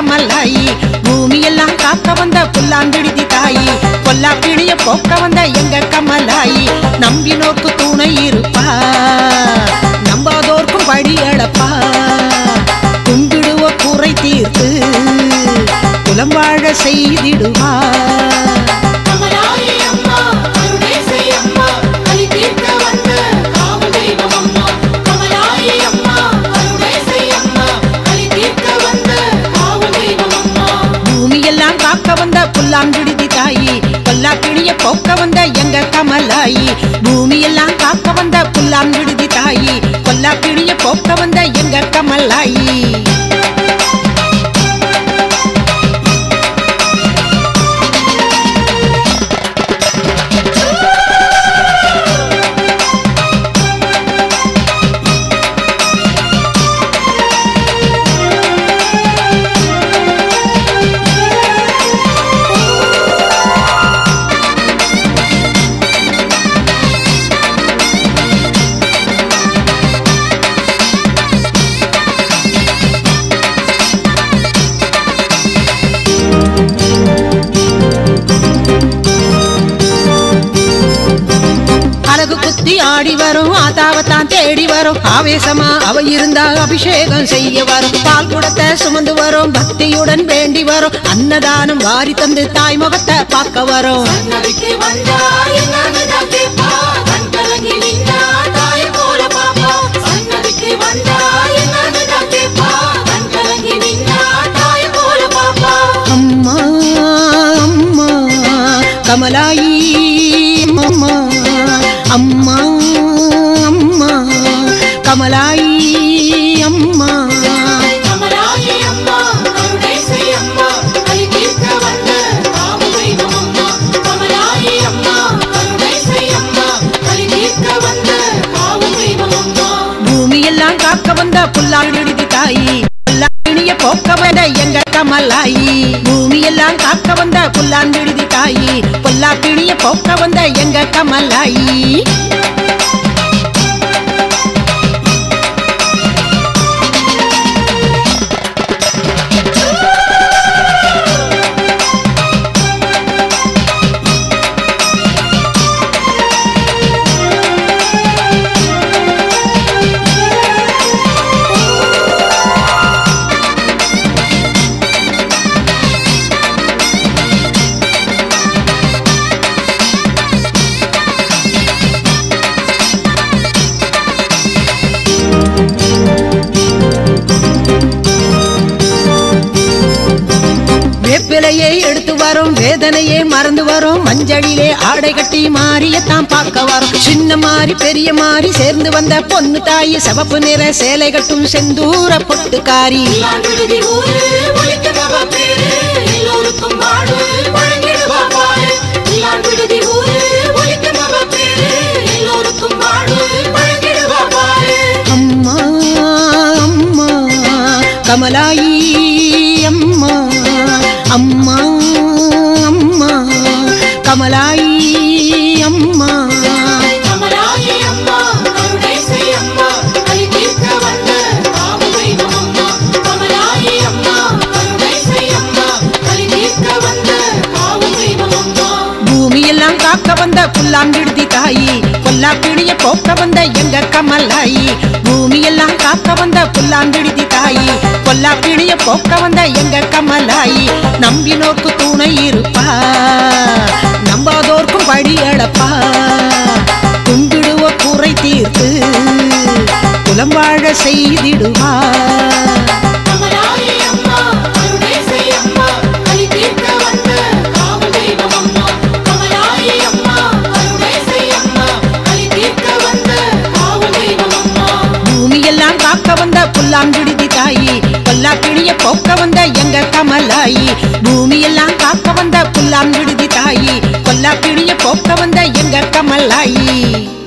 கமலாயி பூமியெல்லாம் காக்க வந்த புல்லாங்கிடுதி தாயி கொல்லா பிணிய போக்க வந்த எங்க கமலாயி நம்பினோர்க்கு துணை இருப்பா நம்பாதோர்க்கும் படி அளப்பா கும்பிடுவ குறை தீர்த்து குலம் வாழ செய்திடுவா கமலாயி அம்மா அருணேசை அம்மா கலி தீர்க்க வந்த காவல் தெய்வம் அம்மா கமலாயி அம்மா அருணேசை அம்மா கலி தீர்க்க வந்த காவல் தெய்வம் அம்மா பூமியெல்லாம் காக்க வந்த புல்லாங்கிடுதி தாயி கொல்லா பிணிய போக்க வந்த எங்க கமலாயி பூமியெல்லாம் காக்க வந்த புல்லாங்கிடுதி தாயி கொல்லா பிணிய போக்க வந்த எங்க கமலாயி அழகு குத்தி ஆடி வரும் ஆத்தாவத்தான் தேடி வரும் ஆவேசமா அவ இருந்தா அபிஷேகம் செய்ய வரும் பால் குடத்தை சுமந்து வரும் பக்தியுடன் வேண்டி வரும் அன்னதானம் வாரி தந்து தாய் முகத்தை பார்க்க வரும் சன்னதிக்கு வந்தா என்னதான் கேட்பா கண் கலங்கி நின்னா தாயை போல பாப்பா சன்னதிக்கு வந்தா என்னதான் கேட்பா கண் கலங்கி நின்னா தாயை போல பாப்பா அம்மா அம்மா கமலாயி அம்மா அம்மா அம்மா கமலாயி அம்மா கமலாயி அம்மா கருணேசை அம்மா கலி தீர்க்க வந்த காவல் தெய்வம் அம்மா கமலாயி அம்மா கருணேசை அம்மா கலி தீர்க்க வந்த காவல் தெய்வம் அம்மா பூமியெல்லாம் காக்க வந்த புல்லாங்கிடுதி தாயி புல்லாங்கிணிய போக்க வந்த எங்க கமலாயி பூமியெல்லாம் காக்க வந்த புல்லாங்கிடுதி தாயி பொல்லாப்பிணிய போக்க வந்த எங்க கமலாயி வேப்பிலையே எடுத்து வரும் வேதனையே மறந்து வரும் மஞ்சளிலே ஆடை கட்டி மாறியத்தான் பார்க்க வரும் சின்ன மாறி பெரிய மாறி சேர்ந்து வந்த பொண்ணு தாயி சிவப்பு நிற சேலை கட்டும் செந்தூர பொட்டுக்காரி இல்லான் விடுதி ஊரு ஒழிக்கிறவ பேரு எல்லோருக்கும் வாடு வழங்கிடுவா பாரு இல்லான் விடுதி ஊரு ஒழிக்கிறவ பேரு எல்லோருக்கும் வாடு வழங்கிடுவா பாரு அம்மா அம்மா கமலாயி அம்மா அம்மா அம்மா கமலாயி அம்மா கமலாயி அம்மா கருணேசை அம்மா கலி தீர்க்க வந்த காவல் தெய்வம் அம்மா கமலாயி அம்மா கருணேசை அம்மா கலி தீர்க்க வந்த காவல் தெய்வம் அம்மா பூமியெல்லாம் காக்க வந்த புல்லாங்கிடுதி தாயி கொல்லா பிணிய போக்க வந்த எங்க கமலாயி பூமியெல்லாம் காக்க வந்த புல்லாங்கிடுதி தாயி கொல்லா பிணிய போக்க வந்த எங்க கமலாயி நம்பினோர்க்கு துணை இருப்பா நம்பாதோர்க்கும் படி அளப்பா கும்பிடுவ குறை தீர்த்து குலம் வாழ செய்திடுவா கமலாயி அம்மா கருணேசை அம்மா கலி தீர்க்க வந்த காவல் தெய்வம் அம்மா கமலாயி அம்மா கருணேசை அம்மா கலி தீர்க்க வந்த காவல் தெய்வம் அம்மா பூமியெல்லாம் காக்க வந்த புல்லாங்கிடுதி தாயி கொல்லா பிணிய போக்க வந்த எங்க கமலாயி பூமியெல்லாம் காக்க வந்த புல்லாங்கிடுதி தாயி கொல்லா பிணிய போக்க வந்த எங்க கமலாயி